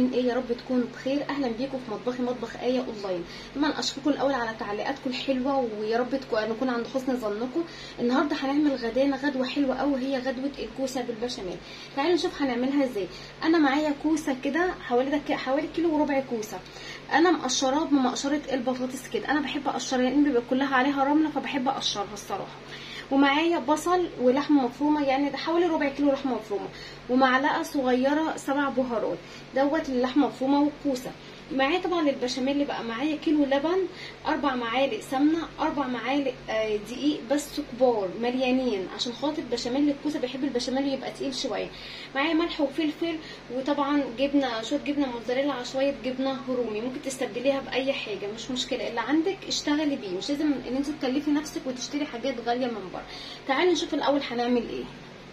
عاملين ايه يا رب تكونوا بخير اهلا بيكم في مطبخي مطبخ ايه اونلاين طبعا اشكركم الاول على تعليقاتكم الحلوه ويا رب تكون نكون عند حسن ظنكم النهارده هنعمل غدانا غدوه حلوه قوي هي غدوه الكوسه بالبشاميل تعالوا نشوف هنعملها ازاي انا معايا كوسه كده حوالي ده حوالي كيلو وربع كوسه انا مقشراه بمقشره البطاطس كده انا بحب اقشرها لان بيبقى كلها عليها رمله فبحب اقشرها الصراحه ومعايا بصل ولحمه مفرومه يعني ده حوالي ربع كيلو لحمه مفرومه ومعلقه صغيره سبع بهارات دوت اللحمه مفرومه والكوسه معايا طبعا البشاميل بقى معايا كيلو لبن اربع معالق سمنه اربع معالق آه، دقيق بس كبار مليانين عشان خاطر بشاميل الكوسه بحب البشاميل يبقى تقيل شويه معايا ملح وفلفل وطبعا جبنه شويه جبنه موتزاريلا على شويه جبنه رومي ممكن تستبدليها باي حاجه مش مشكله اللي عندك اشتغلي بيه مش لازم ان انت تكلفي نفسك وتشتري حاجات غاليه من بره تعالي نشوف الاول هنعمل ايه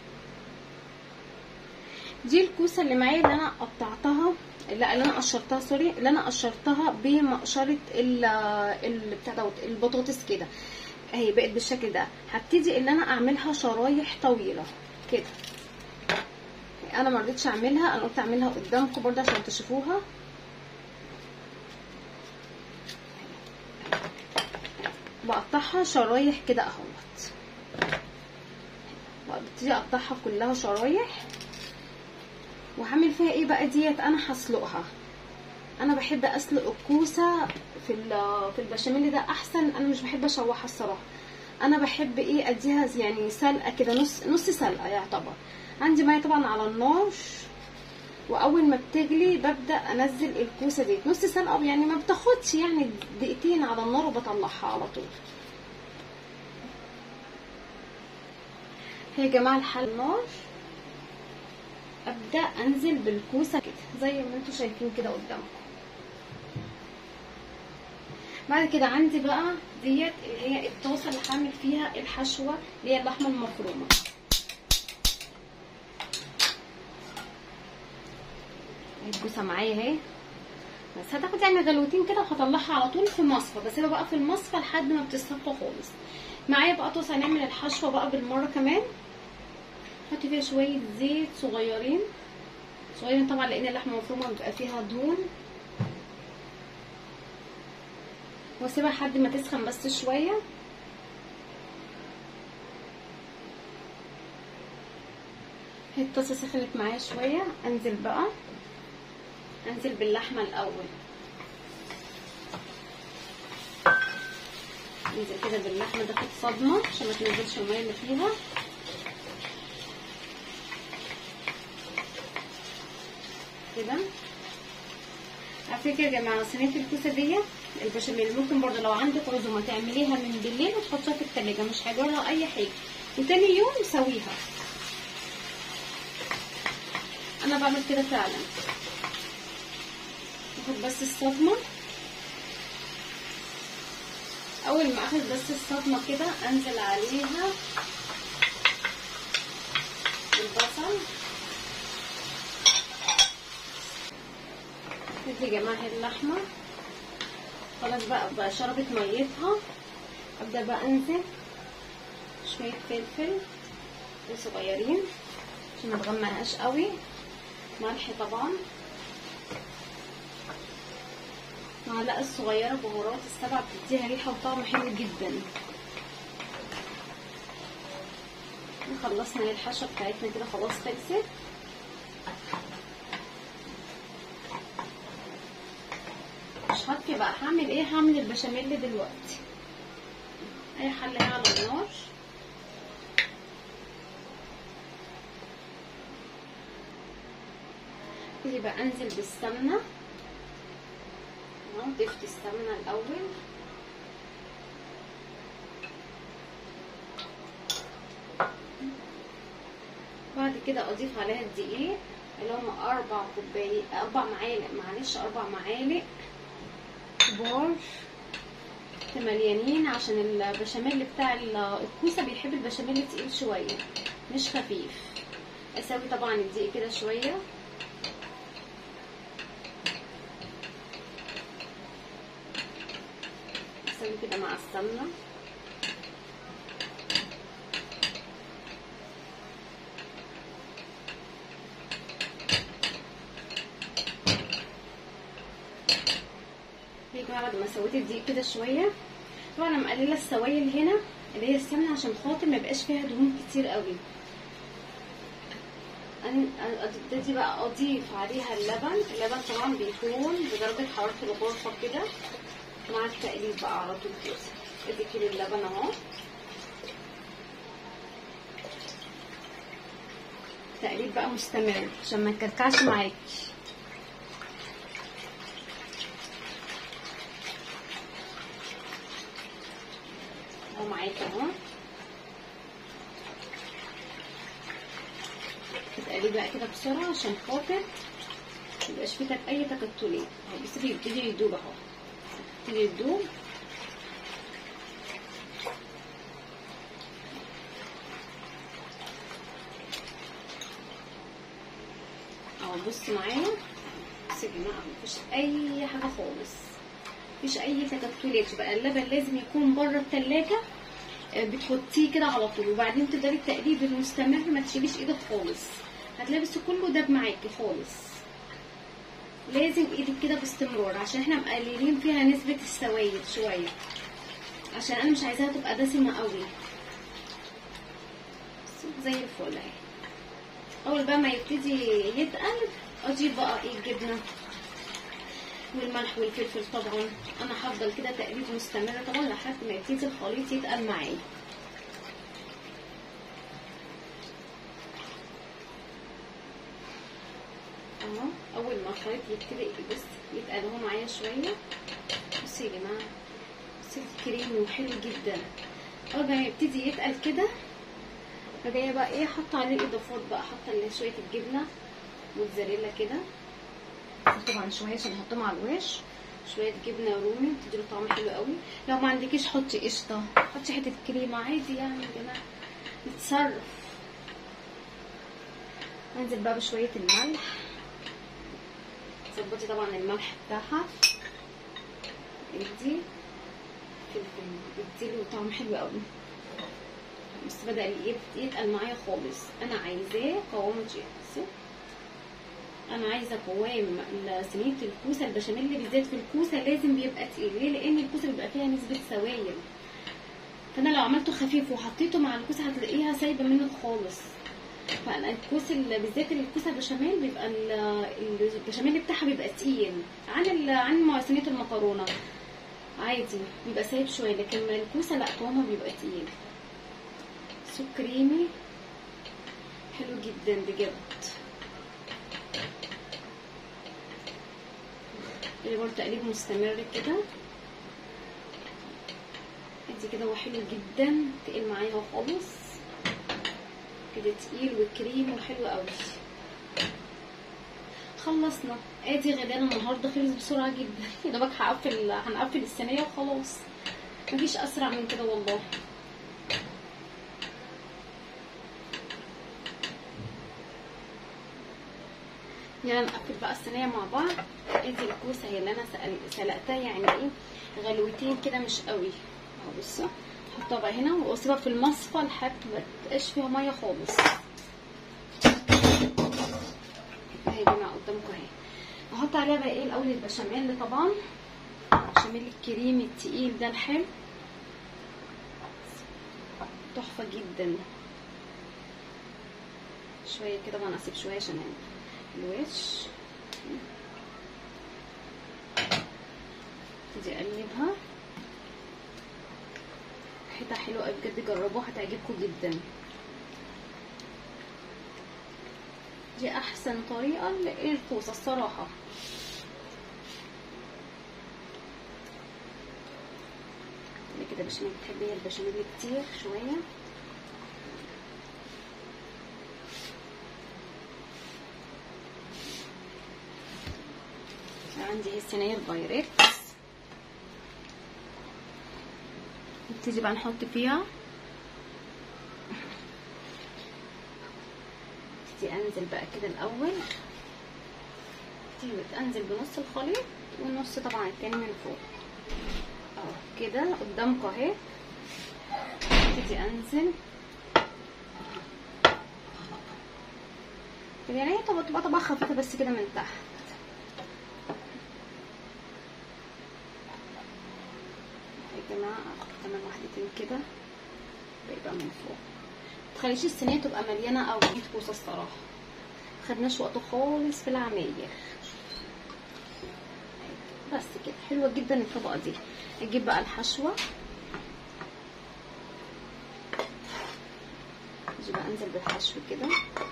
دي الكوسه اللي معايا اللي انا قطعتها لا اللي انا قشرتها سوري اللي انا قشرتها بمقشره ال ال- بتاع دوت البطاطس كده اهي بقت بالشكل ده هبتدي ان انا اعملها شرايح طويله كده انا ما رضيتش اعملها انا قلت اعملها قدامكم برضه عشان تشوفوها بقطعها شرايح كده اهوت ببتدي اقطعها كلها شرايح وهعمل فيها ايه بقى ديت انا هسلقها انا بحب اسلق الكوسه في ال- في البشاميل ده احسن انا مش بحب اشوحها الصراحه انا بحب ايه اديها يعني سلقه كده نص نص سلقه يعتبر عندي ميه طبعا على النار واول ما بتغلي ببدا انزل الكوسه دي نص سلقه يعني ما بتاخدش يعني دقيقتين على النار وبطلعها على طول هي يا جماعه الحل النار ابدا انزل بالكوسه كده زي ما انتم شايفين كده قدامكم بعد كده عندي بقى ديت اللي هي الطاسه اللي هعمل فيها الحشوه اللي هي اللحمه المفرومه الكوسه معايا اهي بس هتاخد يعني غلوتين كده وهطلعها على طول في مصفى بسيبها بقى في المصفى لحد ما بتصفى خالص معايا بقى طاسه هنعمل الحشوه بقى بالمره كمان احط فيها شويه زيت صغيرين صغيرين طبعا لان اللحمه المفرومه بيبقى فيها دهون واسيبها لحد ما تسخن بس شويه هي الطاسه سخنت معايا شويه انزل بقى انزل باللحمه الاول انزل كده باللحمه تاخد صدمه عشان ما تنزلش الميه اللي فيها كده على فكره يا جماعه صينيه الكوسه دي البشاميل ممكن برضه لو عندك عزومه تعمليها من بالليل وتحطيها في التلاجة مش هيجرى اي حاجه وتاني يوم سويها انا بعمل كده فعلا اخد بس الصدمه اول ما اخد بس الصدمه كده انزل عليها البصل كده يا جماعه اللحمه خلاص بقى بقى شربت ميتها ابدا بقى انزل شويه فلفل صغيرين عشان ما تغمقهاش قوي ملح طبعا معلقه الصغيره بهارات السبع بتديها ريحه وطعم حلو جدا خلصنا الحشوه بتاعتنا كده خلاص خلصت مش هطفي بقى هعمل ايه هعمل البشاميل دلوقتي اي حله على النار ابتدي بقى انزل بالسمنه اهو ضفت السمنه الاول بعد كده اضيف عليها الدقيق اللي هم اربع كوبايات اربع معالق معلش اربع معالق كبار مليانين عشان البشاميل بتاع الكوسه بيحب البشاميل تقيل شويه مش خفيف اسوي طبعا الدقيق كده شويه اسوي كده مع السمنه طبعا بعد ما سويت الدقيق كده شويه طبعا انا مقلله السوائل هنا اللي هي السمنه عشان خاطر ما يبقاش فيها دهون كتير قوي ابتدي بقى اضيف عليها اللبن اللبن طبعا بيكون بدرجه حراره الغرفه كده مع التقليب بقى على طول كده ادي كيلو اللبن اهو تقليب بقى مستمر عشان ما يكلكعش معاكي اهو معاكي اهو تتقلبي بقى كده بسرعه عشان خاطر ميبقاش فيه اي تكتلات اهو بس بيبتدي يدوب اهو يبتدي يدوب اهو بصوا معايا بصوا يا جماعه مفيش اي حاجه خالص مفيش اي تكتلات بقى اللبن لازم يكون بره التلاجة بتحطيه كده على طول وبعدين تقدري التقليب المستمر ما تشيليش ايدك خالص هتلاقي بس كله داب معاكي خالص لازم ايدك كده باستمرار عشان احنا مقللين فيها نسبة السوائل شوية عشان انا مش عايزاها تبقى دسمة قوي زي الفل اهي اول بقى ما يبتدي يتقل اجيب بقى ايه الجبنة والملح والفلفل طبعا انا هفضل كده تقليب مستمر طبعا لحد ما يبتدي الخليط يتقل معايا اهو اول ما الخليط يبتدي بس يتقل اهو معايا شويه بصوا يا جماعه بصوا كريمي وحلو جدا اول ما يبتدي يتقل كده فجايه بقى ايه حاطه عليه الاضافات بقى حاطه شويه الجبنه موتزاريلا كده طبعا شويه عشان نحطهم على الوش شويه جبنه رومي بتديله طعم حلو قوي لو ما عندكيش حطي قشطه حطي حته كريمه عادي يعني يا جماعه نتصرف انزل بقى بشويه الملح ظبطي طبعا الملح بتاعها ادي فلفل اديله طعم حلو قوي بس بدا يتقل معايا خالص انا عايزاه قوامه جاهز انا عايزه قوام صينيه الكوسه البشاميل بالذات في الكوسه لازم بيبقى تقيل ليه لان الكوسه بيبقى فيها نسبه سوائل فانا لو عملته خفيف وحطيته مع الكوسه هتلاقيها سايبه منك خالص فانا الكوسه بالذات الكوسه البشاميل بيبقى البشاميل بتاعها بيبقى تقيل عن عن صينيه المكرونه عادي بيبقى سايب شويه لكن الكوسه لا قوامها بيبقى تقيل سوب كريمي حلو جدا بجد اللي برضه تقليب مستمر كده ادي كده هو حلو جدا تقيل معايا خالص كده تقيل وكريم وحلو قوي خلصنا ادي غدانا النهارده خلص بسرعه جدا يا دوبك هقفل هنقفل الصينيه وخلاص مفيش اسرع من كده والله يلا نقفل بقى الصينيه مع بعض ادي الكوسه هي اللي انا سلقتها يعني ايه غلوتين كده مش قوي اهو بصوا احطها بقى هنا واسيبها في المصفى لحد ما تبقاش فيها ميه خالص اهي يا جماعه قدامكم اهي احط عليها بقى ايه الاول البشاميل طبعا البشاميل الكريمي التقيل ده الحلو تحفه جدا شويه كده وانا اسيب شويه عشان الوش ابتدي اقلبها ريحتها حلوه قوي بجد جربوها هتعجبكم جدا دي احسن طريقه للكوسه الصراحه كده بشاميل بتحبي هي البشاميل كتير شويه عندي هي الصينيه البايركس نبتدي بقى نحط فيها ابتدي انزل بقى كده الاول ابتدي انزل بنص الخليط والنص طبعا التاني من فوق اهو كده قدامكم اهي ابتدي انزل يعني هي تبقى تبقى طبقه خفيفه بس كده من تحت يا جماعه اخد كمان واحدتين كده بيبقى من فوق متخليش الصينيه تبقى مليانه او 100 كوسه الصراحه خدناش وقت خالص في العمايل بس كده حلوه جدا الطبقه دي اجيب بقى الحشوه اجي بقى انزل بالحشو كده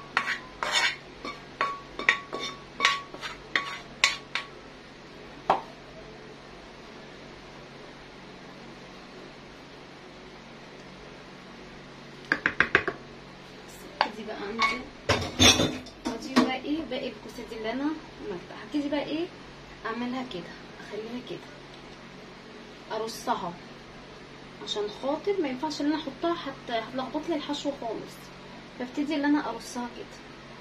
دي بقى انزل ودي بقى ايه باقي الكوسه دي اللي انا عملتها هبتدي بقى ايه اعملها كده اخليها كده ارصها عشان خاطر ما ينفعش ان انا احطها حتى هتلخبط لي الحشو خالص ببتدي ان انا ارصها كده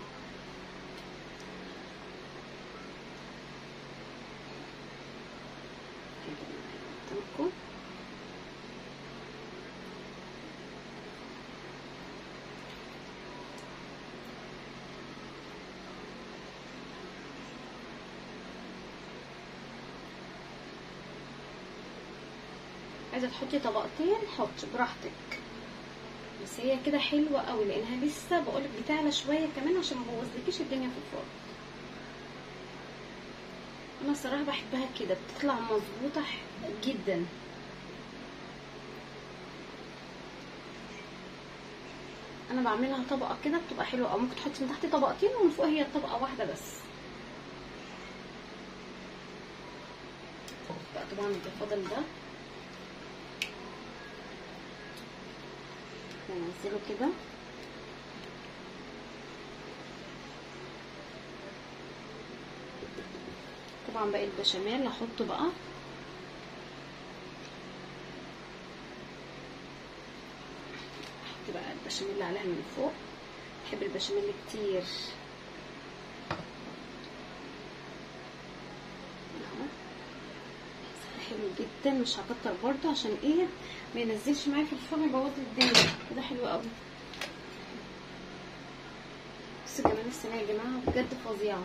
عايزه تحطي طبقتين حطي براحتك بس هي كده حلوه قوي لانها لسه بقولك بتعلى شويه كمان عشان ما بوظلكيش الدنيا في الفرن انا الصراحه بحبها كده بتطلع مظبوطه جدا انا بعملها طبقه كده بتبقى حلوه او ممكن تحطي من تحت طبقتين ومن فوق هي طبقه واحده بس بقى طبعا الفضل ده ننزله كده طبعا باقي البشاميل احطه بقى احط بقى البشاميل اللي عليها من فوق بحب البشاميل كتير حلو جدا مش هكتر برضه عشان ايه ما ينزلش معايا في الفرن يبوظ الدنيا كده حلو قوي بصوا كمان الصينيه يا جماعه بجد فظيعه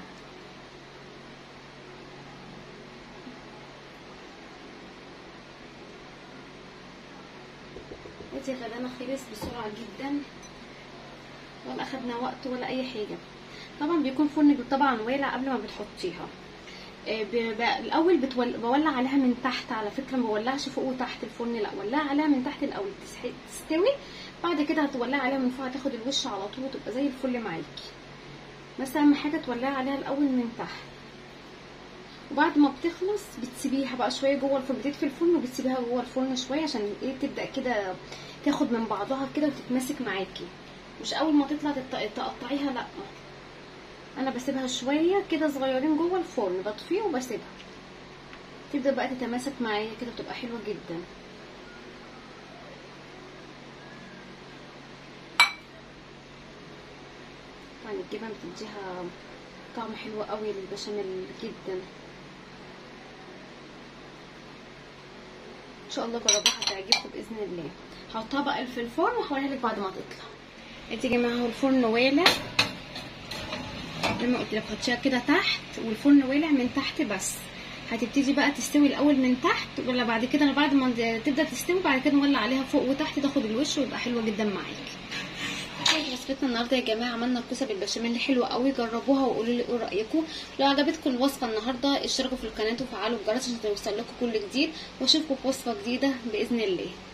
ادي غدانا خلص بسرعه جدا ولا اخدنا وقت ولا اي حاجه طبعا بيكون فرن طبعا والع قبل ما بتحطيها الاول بتول... بولع عليها من تحت على فكره ما بولعش فوق وتحت الفرن لا ولع عليها من تحت الاول تستوي بعد كده هتولع عليها من فوق هتاخد الوش على طول وتبقى زي الفل معاكي بس اهم حاجه تولعي عليها الاول من تحت وبعد ما بتخلص بتسيبيها بقى شويه جوه الفرن بتدفي الفرن وبتسيبيها جوه الفرن شويه عشان ايه تبدا كده تاخد من بعضها كده وتتماسك معاكي مش اول ما تطلع تقطعيها لا انا بسيبها شويه كده صغيرين جوه الفرن بطفيه وبسيبها تبدا بقى تتماسك معايا كده بتبقى حلوه جدا طبعا الجبن بتديها طعم حلو قوي للبشاميل جدا ان شاء الله جربوها هتعجبكم باذن الله هحطها بقى في الفرن وهوريها لك بعد ما تطلع ادي يا جماعه اهو الفرن والع زي ما قلت لك حطيها كده تحت والفرن والع من تحت بس هتبتدي بقى تستوي الاول من تحت ولا بعد كده بعد ما تبدا تستوي بعد كده نولع عليها فوق وتحت تاخد الوش ويبقى حلوه جدا معاكي وصفتنا النهارده يا جماعه عملنا الكوسه بالبشاميل حلوه قوي جربوها وقولوا لي ايه رايكم لو عجبتكم الوصفه النهارده اشتركوا في القناه وفعلوا الجرس عشان توصل لكم كل جديد واشوفكم في وصفه جديده باذن الله